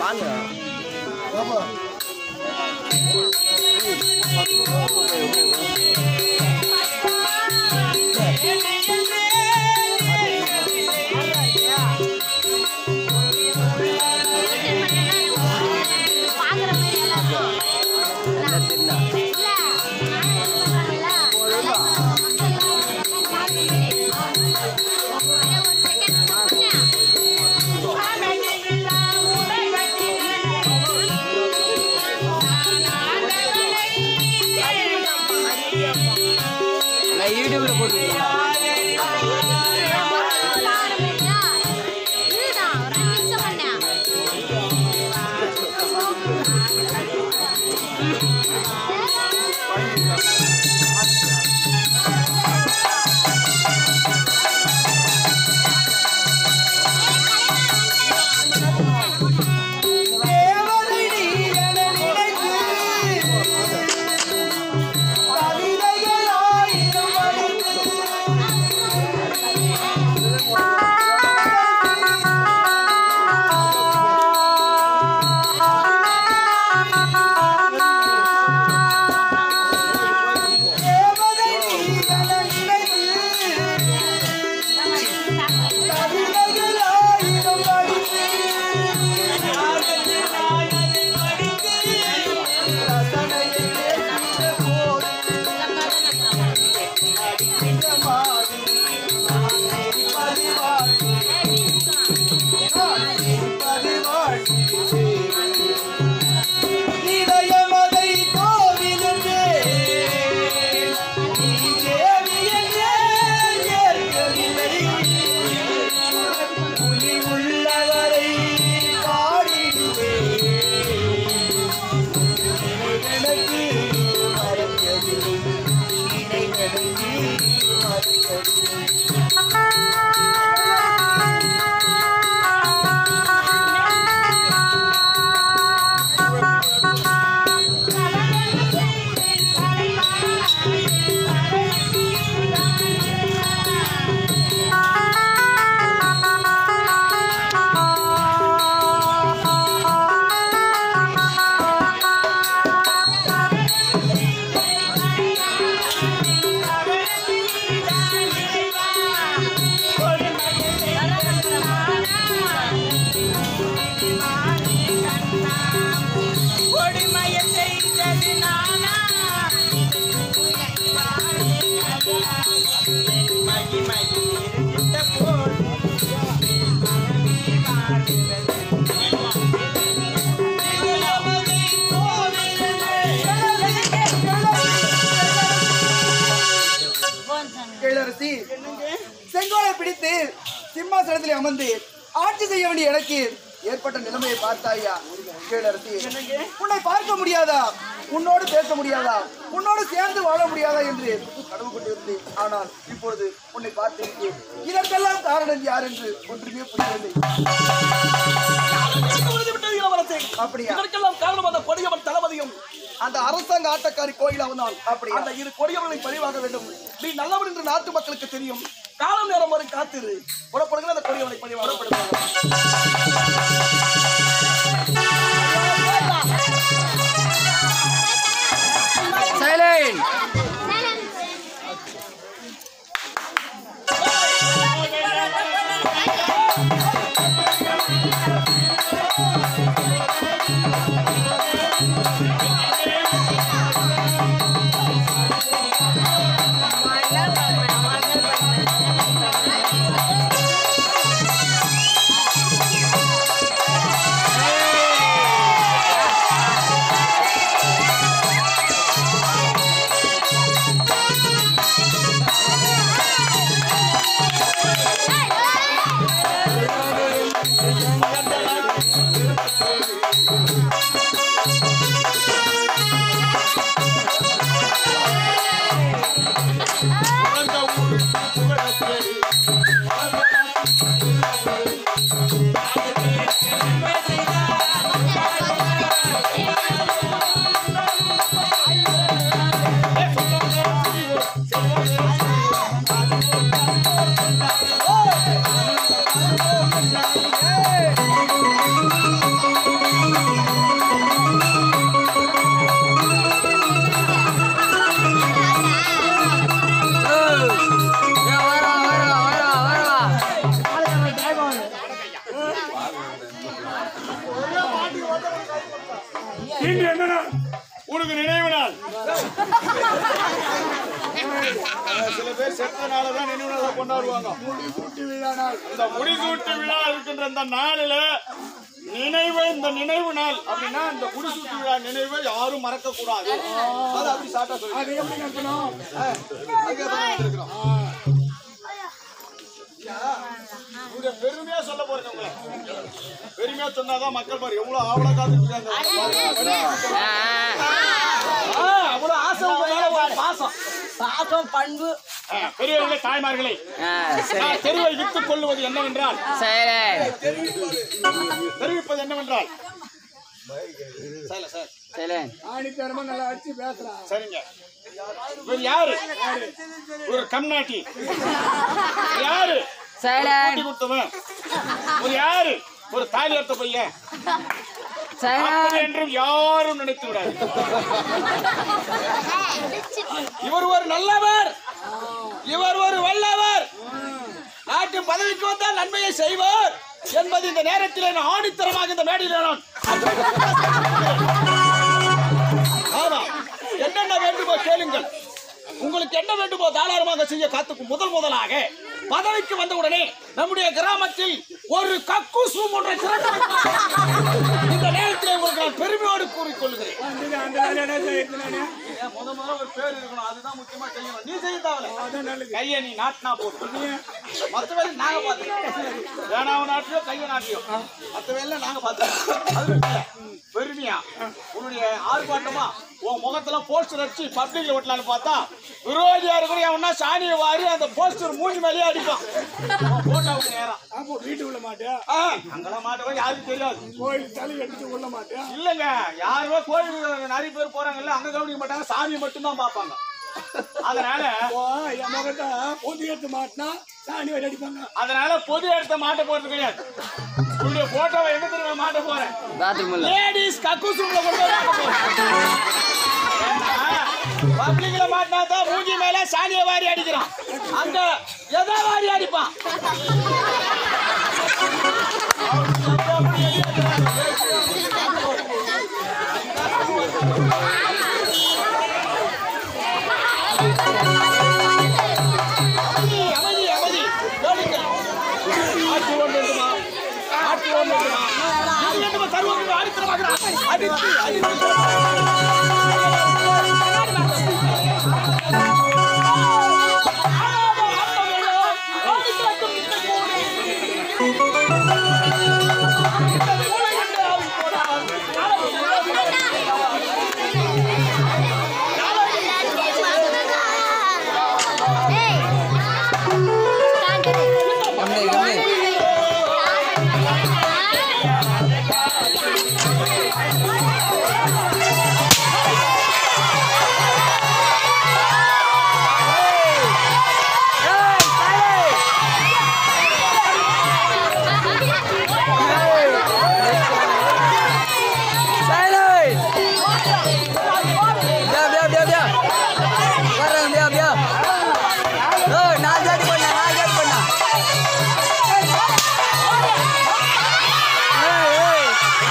வாங்க பாக்குற மாதிரி எல்லாம் என்ன இல்ல நான் யூடியூப்ல போட்டுருக்கேன் தேவதை நீ என நினைத்து கவிதைகள் ஆயிரம் வடித்து தேவதை நீ என நினைத்து கவிதைகள் ஆயிரம் வடித்து இதயமதை கோவில் என்றே நீ தேவி என்றே ஏற்கவில்லை புலி உள்ளவரை பாடிடுவேன் எனக்கு மறக்கவில்லை நினைவெனக்கு மறக்கவில்லை இளவரசி செங்கோலை பிடித்து சிம்மாசனத்தில் அமர்ந்து ஆட்சி செய்ய வேண்டிய எனக்கு ஏற்பட்ட நிலைமையை பார்த்தாயா இளவரசி உன்னை பார்க்க முடியாதா உன்னோடு பேச முடியாதா உன்னோடு சேர்ந்து வாழ முடியாதா என்று கடவு கொண்டிருந்தேன் ஆனால் இப்பொழுது உன்னை பார்த்திருக்கேன் இதற்கெல்லாம் காரணம் யார் என்று ஒன்றுமே புரியவில்லை அப்படியா இதற்கெல்லாம் காரணம் அந்த கொடியவன் தளபதியும் அந்த அரசாங்க ஆட்டக்காரி கோயில் அவனால் அப்படியா அந்த இரு கொடியவர்களை பழிவாக வேண்டும் நீ நல்லவன் என்று நாட்டு மக்களுக்கு தெரியும் காலம் நேரம் வரை காத்திரு புறப்படுகிற அந்த கொடியவனை பழிவாக சைலண்ட் ஏய் இன்று என்ன நாள்? உனக்கு நினைவு நாள் சில பேர் செத்தனாலதான் நினைவு நாளை கொண்டாடுவாங்க முடிசூட்டு விழா நாள் இந்த முடிசூட்டு விழா இருக்கின்ற இந்த நாளில நினைவு இந்த நினைவு நாள் அப்படின்னா இந்த முடிசூட்டு விழா நினைவை யாரும் மறக்க கூடாது அது அப்படி சாட்டா சொல்லி அதை எப்படி நடத்தணும் இவங்க பெருமையா சொல்ல போறேன் உங்களை பெருமையா சொன்னாதான் மக்கள் பாரு எவ்வளவு ஆவலா காத்துட்டு இருக்காங்க ஆ, அவ்வளவு ஆசை உங்க மேல ஒரு பாசம் பாசம் பண்பு ஆ, பெரியவர்களே தாய்மார்களே ஆ, சரி நான் தெருவை வித்துக் கொள்வது என்னவென்றால் சைலன் தெரிவிப்பது என்னவென்றால் சைலன் ஆணித்தரமா நல்லா அடிச்சு பேசுறான் சரிங்க இவர் யாரு ஒரு கம்நாட்டி யாரு சைலன் கூட்டி கொடுத்தவன் ஒரு யாரு ஒரு தாலி அர்த்த பையன் சைலன் அப்படி என்றும் யாரும் நினைத்து விடாது இவர் ஒரு நல்லவர் இவர் ஒரு வல்லவர் நாட்டு பதவிக்கு வந்தால் நன்மையை செய்வார் என்பது இந்த நேரத்தில் நான் ஆணித்தரமாக இந்த மேடையில் நான் ஆமா என்னென்ன வேண்டுமோ கேளுங்கள் உங்களுக்கு என்ன வேண்டுமோ தாராளமாக செய்ய காத்துக்கும் முதல் முதலாக பதவிக்கு வந்தவுடனே நம்முடைய கிராமத்தில் ஒரு கக்கூசும் ஒன்றை திறந்து வைப்பார். இந்த நேரத்தில் உங்களுக்கு நான் பெருமையோடு கூறிக்கொள்கிறேன் அந்த அந்த வேலை என்ன செய்யறது நானு? ஏன் முத முதல்ல ஒரு பேர் இருக்கணும் அதுதான் முக்கியமா செய்யணும் நீ செய்ய தேவையில்ல அதான் நல்லது கையை நீ நாட்டினா போதும் மத்த வேலை நாங்க பாத்துக்கிறோம் வேணாவ நாட்டியோ கைய நாட்டியோ மத்த வேலை நாங்க பாத்துக்கிறோம் அது இல்ல. பெருமையா உன்னுடைய ஆர்ப்பாட்டமா உன் முகத்துல போஸ்டர் அடிச்சு பப்ளிக்ல ஒட்டலான்னு பார்த்தா விரோதியா இருக்கிற அவனா சாணியை வாரி அந்த போஸ்டர் மூஞ்சி மேலேயே அடிப்பான் உன் போட்டோவுக்கு நேரம் அப்போ வீட்டுக்குள்ள மாட்டியா ஆ, அங்கெல்லாம் மாட்டவன் யாருக்கும் தெரியாது கோயில் தலை எடுத்து உள்ள மாட்டியா இல்லங்க யாருமே கோயிலுக்கு நிறைய பேர் போறாங்கல்ல அங்க கவனிக்க மாட்டாங்க சாமியை மட்டும்தான் பார்ப்பாங்க அதனால ஓ, என் முகத்தை பொது எடுத்து மாட்டினா சாணி வரை அடிப்பாங்க அதனால பொது இடத்த மாட்ட போறது கிடையாது உன்னுடைய போட்டோவை எங்க திரும்ப மாட்ட போறேன் பாத்ரூம் இல்ல லேடிஸ் கக்கூஸ் ரூம்ல கொண்டு போய் மாட்ட போறேன். பப்ளிக்ல மாட்டினா தான் மூஞ்சி மேல சாணியை வாரி அடிக்கிறான் அங்க எதை வாரி அடிப்பான் அமைதி அமைதி கேளுங்கள். ஆட்சி ஒன்று வேண்டுமா? ஆட்சி ஒன்று வேண்டுமா? இது வேண்டுமா? சர்வம் ஆடித்தரமாக அடித்து அடித்து ஏய் காட்டுது கம்மி கம்மி சைலன் பியா பியா பியா பியா வர்றேன் பியா பியா ஓ நான் ஜாடி பண்ண நான் ஜாடி பண்ண ஏய் ஏய்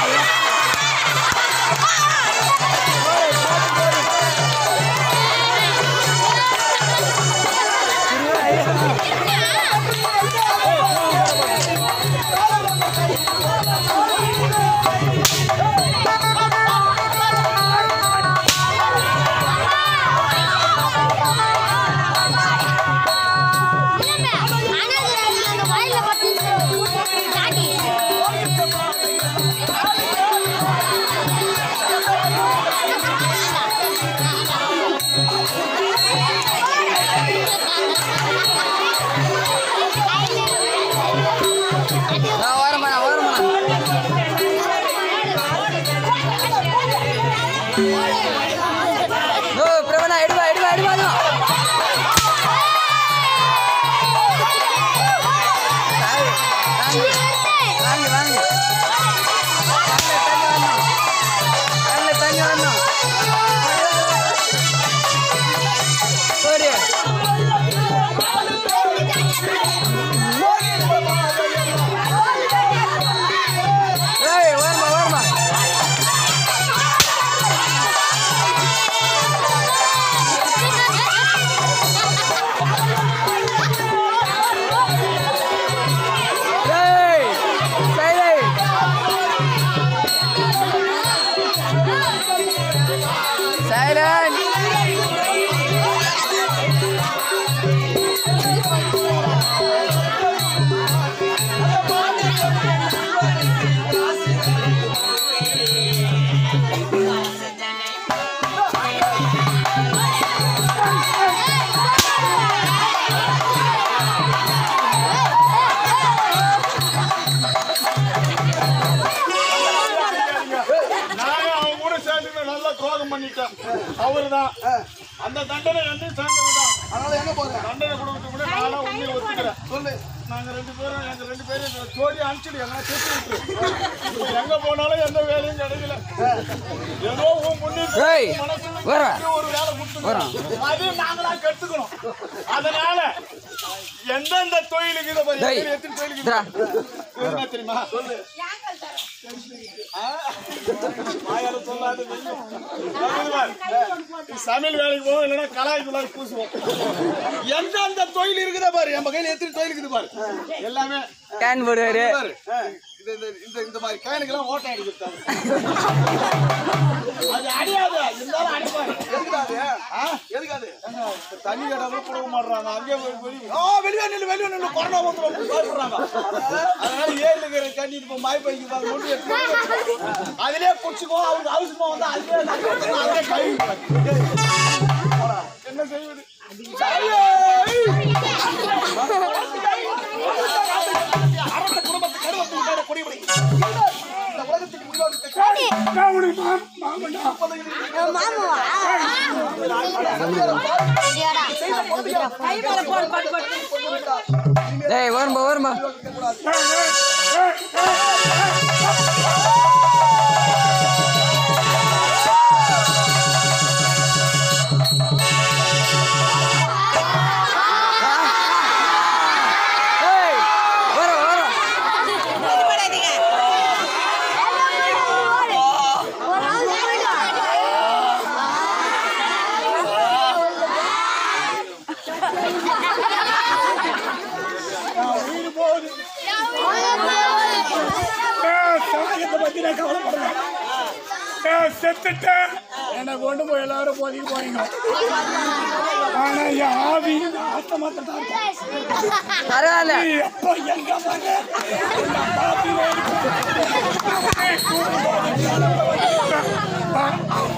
அந்த வாயில பட்டு தாண்டி நான் வரமா நான் வரமா ஓ பிரபனா எடுவா எடுவா எடுவா எடுவா வாங்க வாங்க வாங்க தண்ணி வரணும் சரி ஏய் முதல்ல துரோகம் பண்ணிட்டேன் அவர்தான் அந்த தண்டனை வந்து சேர்ந்ததுதான் அதனால எங்க போற தண்டனை கொடுக்கறதுக்கு முன்னாடி நானா உண்மையை ஒத்துக்கிறேன் சொல்லு நாங்க ரெண்டு பேரும் எங்க ரெண்டு பேரும் இந்த ஜோடி அனுப்பிச்சிடு எல்லாம் சேர்த்து விட்டுரு இப்போ எங்க போனாலும் எந்த வேலையும் கிடைக்கல ஏதோ உன் முன்னேற்ற ஏய், மனசுல வர. ஒரு வேலை கொடுத்துருக்கோம் அதையும் நாங்களா கத்துக்கணும் அதனால எந்தெந்த தொழிலுக்கு இதை பாரு, டேய். எத்தனை தொழிலுக்கு இந்தா. இது என்ன தெரியுமா சொல்லு ஆ? வாயால சொல்லாத வெள்ளம். அதாவது பாரு, நீ சமையல் வேலைக்கு போவோம் இல்லைன்னா கலாய்க்குள்ளார பூசுவோம் எந்தெந்த தொழில் இருக்குதா பாரு என் கையில எத்தனை தொழில் இருக்குது பாரு எல்லாமே கேன் போடுவாரு பாரு இந்த இந்த இந்த இந்த மாதிரி கேனுக்கெல்லாம் ஓட்டை அடிக்கிறது அது அடியாது இருந்தாலும் அடிப்பாரு எதுக்குடா அது ஆ? எதுக்காது தண்ணி கேட்டாலும் கொடுக்க மாட்றாங்க அங்கேயே போய் வெளியே ஆ வெளியே நில்லு வெளியே நில்லு கொரோனா வந்துடும் பயப்படுறாங்க அதனால ஏழு இருக்கிற தண்ணி இப்போ மாய் பைக்கு தான் கொண்டு எடுத்து வந்து அதிலே குடிச்சுக்கோ அவங்க அவசரமா வந்து அதிலே நக்கி அதிலே கழுவி என்ன செய்வது அரச குடும்பத்தை கருவத்தை விட்டாட குடிபடி இந்த உலகத்துக்கு முன்னோடி நான் உனக்கு மா- மாமன்டா. டேய் வரும்பா வரும்பா ஏய், ஏய், ஏய், ஏய். ஏய் வரும் வரும் உயிர் போகுது. ஏய், சாகத்தை பத்தி நான் கவலைப்படல. ஏய், செத்துட்டேன். என்னை கொண்டு போய் எல்லாரும் போதிக்க போறீங்க ஆனா என் ஆவி ஆத்தமாத்தான் தான் இருக்கும் பரவாயில்ல நீ எப்போ எங்க வர உன்னை பார்த்து ஓடி போ. ஏய், தூக்கு போடு. ஆ,